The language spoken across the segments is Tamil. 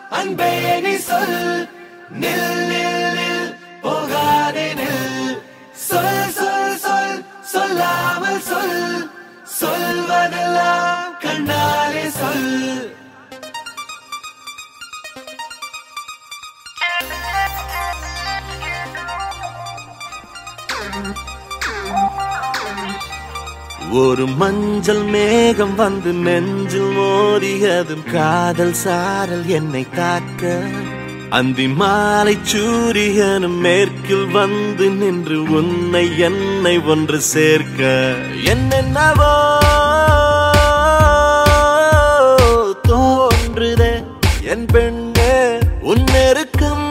அன்பே நீ சொல் நில் நில் நில் போகாதே நில் சொல் சொல் சொல் சொல்லாமல் சொல் சொல்வதெல்லாம் கண்ணாலே சொல் ஒரு மஞ்சள் மேகம் வந்து நெஞ்சில் மோதியதும் காதல் சாரல் என்னை தாக்க அந்தி மாலை சூரியனும் மேற்கில் வந்து நின்று உன்னை என்னை ஒன்று சேர்க்க என்னென்னவோ தோன்றுதே என் பெண்ணே உன்னெருக்கம்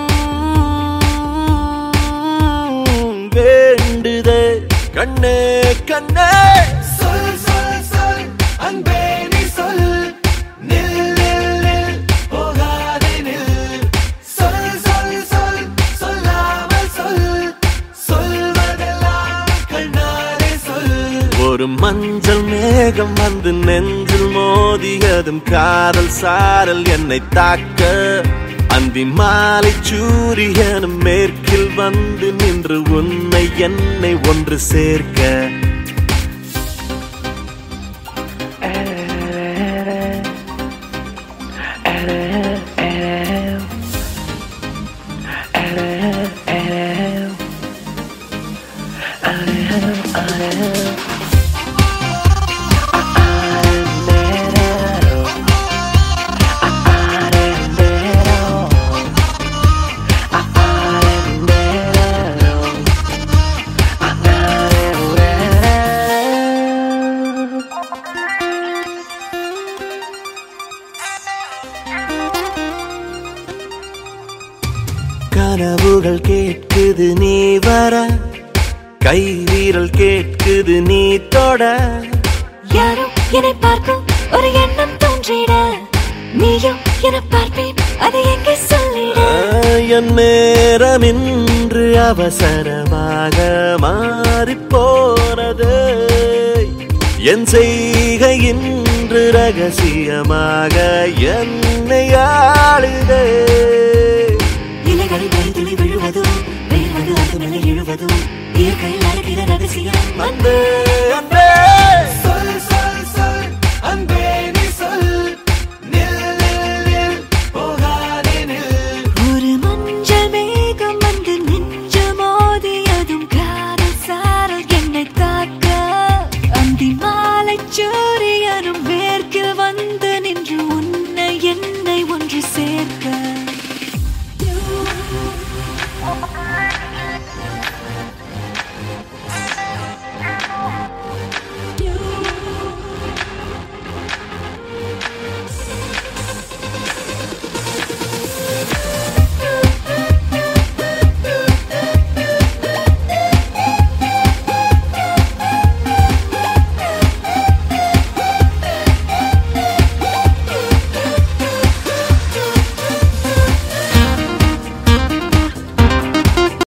வேண்டுதே கண்ணே கண்ணே சொல் சொல் சொல் அன்பே நீ சொல் நில் நில் நில் போகாதே நில் சொல் சொல் சொல் சொல்லாமல் சொல் சொல்வதெல்லாம் கண்ணாலே சொல் ஒரு மஞ்சள் மேகம் வந்து நெஞ்சில் மோதியதும் காதல் சாரல் என்னை தாக்க அந்தி மாலை சூரியனும் மேற்கில் வந்து நின்று உன்னை என்னை ஒன்று சேர்க்க கனவுகள் கேட்குது நீ வர கை வீரல் கேட்குது நீ தொட யாரோ என்னை பார்க்கும் ஒரு எண்ணம் தோன்றிட நீயும் என பார்ப்பேன் அதை எங்கே சொல்லிட என் நேரம் இன்று அவசரமாக மாறிப் போனது என் செய்கை இன்று ரகசியமாக என்னை ஆளுதே இலைகளில் மழைத்துளி விழுவதும் வேர்வது அது மேலே இழுவதும் இயற்கையில் நடக்கிற ரகசியம் அன்பே அன்பே சொல் சொல்